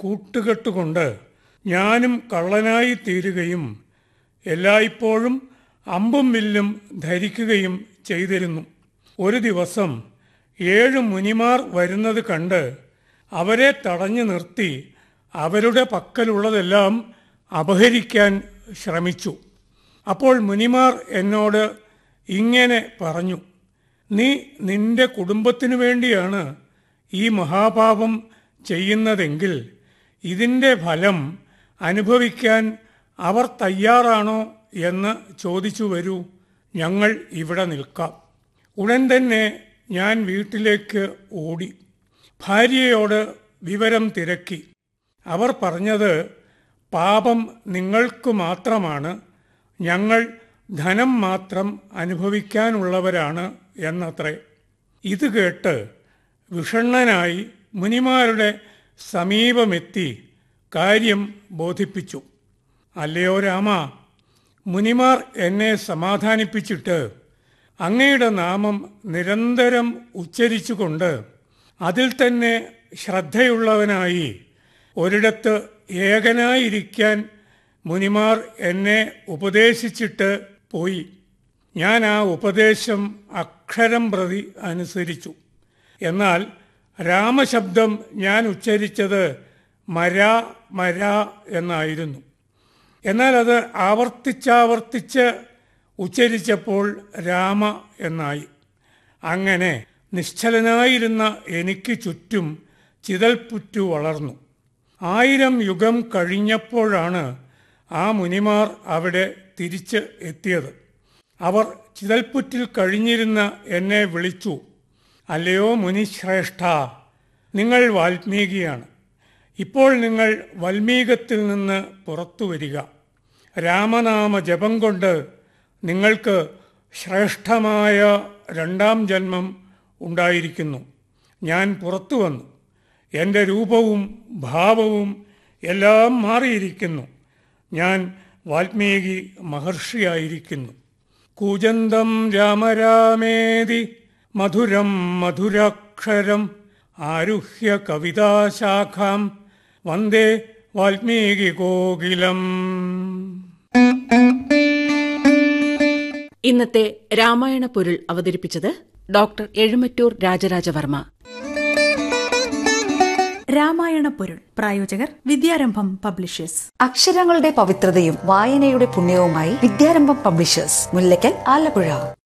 കൂട്ടുകെട്ടുകൊണ്ട് ഞാനും കള്ളനായി തീരുകയും എല്ലായ്പ്പോഴും അമ്പും വില്ലും ധരിക്കുകയും ചെയ്തിരുന്നു ഒരു ദിവസം ഏഴ് മുനിമാർ വരുന്നത് കണ്ട് അവരെ തടഞ്ഞു നിർത്തി അവരുടെ പക്കലുള്ളതെല്ലാം അപഹരിക്കാൻ ശ്രമിച്ചു അപ്പോൾ മുനിമാർ എന്നോട് ഇങ്ങനെ പറഞ്ഞു നീ നിന്റെ കുടുംബത്തിനു വേണ്ടിയാണ് ഈ മഹാപാപം ചെയ്യുന്നതെങ്കിൽ ഇതിൻ്റെ ഫലം അനുഭവിക്കാൻ അവർ തയ്യാറാണോ എന്ന് ചോദിച്ചു വരൂ ഞങ്ങൾ ഇവിടെ നിൽക്കാം ഉടൻ തന്നെ ഞാൻ വീട്ടിലേക്ക് ഓടി ഭാര്യയോട് വിവരം തിരക്കി അവർ പറഞ്ഞത് പാപം നിങ്ങൾക്ക് മാത്രമാണ് ഞങ്ങൾ ധനം മാത്രം അനുഭവിക്കാനുള്ളവരാണ് എന്നത്രേ ഇത് കേട്ട് വിഷണ്ണനായി മുനിമാരുടെ സമീപമെത്തി കാര്യം ബോധിപ്പിച്ചു അല്ലയോ രാമ മുനിമാർ എന്നെ സമാധാനിപ്പിച്ചിട്ട് അങ്ങയുടെ നാമം നിരന്തരം ഉച്ചരിച്ചുകൊണ്ട് അതിൽ തന്നെ ശ്രദ്ധയുള്ളവനായി ഒരിടത്ത് ഏകനായിരിക്കാൻ മുനിമാർ എന്നെ ഉപദേശിച്ചിട്ട് പോയി ഞാൻ ആ ഉപദേശം അക്ഷരം പ്രതി അനുസരിച്ചു എന്നാൽ രാമശബ്ദം ഞാൻ ഉച്ചരിച്ചത് മരാ മരാ എന്നായിരുന്നു എന്നാൽ അത് ആവർത്തിച്ചാവർത്തിച്ച് ഉച്ചരിച്ചപ്പോൾ രാമ എന്നായി അങ്ങനെ നിശ്ചലനായിരുന്ന എനിക്ക് ചുറ്റും ചിതൽപുറ്റു വളർന്നു ആയിരം യുഗം കഴിഞ്ഞപ്പോഴാണ് ആ മുനിമാർ അവിടെ തിരിച്ച് എത്തിയത് അവർ ചിതൽപുറ്റിൽ കഴിഞ്ഞിരുന്ന എന്നെ വിളിച്ചു അല്ലയോ മുനിശ്രേഷ്ഠ നിങ്ങൾ വാൽമീകിയാണ് ഇപ്പോൾ നിങ്ങൾ വൽമീകത്തിൽ നിന്ന് പുറത്തു വരിക രാമനാമ ജപം കൊണ്ട് നിങ്ങൾക്ക് ശ്രേഷ്ഠമായ രണ്ടാം ജന്മം ഉണ്ടായിരിക്കുന്നു ഞാൻ പുറത്തു വന്നു എൻ്റെ രൂപവും ഭാവവും എല്ലാം മാറിയിരിക്കുന്നു ഞാൻ വാൽമീകി മഹർഷിയായിരിക്കുന്നു കൂജന്തം രാമരാമേതി മധുരം മധുരാക്ഷരം ആരുഹ്യ കവിതാശാഖാം വന്ദേ വാൽമീകി കോകിലം ഇന്നത്തെ രാമായണ പൊരുൾ അവതരിപ്പിച്ചത് ഡോക്ടർ എഴുമറ്റൂർ രാജരാജവർമ്മ രാമായണ പൊരുൾ പ്രായോജകർ വിദ്യാരംഭം പബ്ലിഷേഴ്സ് അക്ഷരങ്ങളുടെ പവിത്രതയും വായനയുടെ പുണ്യവുമായി വിദ്യാരംഭം പബ്ലിഷേഴ്സ് മുല്ലയ്ക്കൽ ആലപ്പുഴ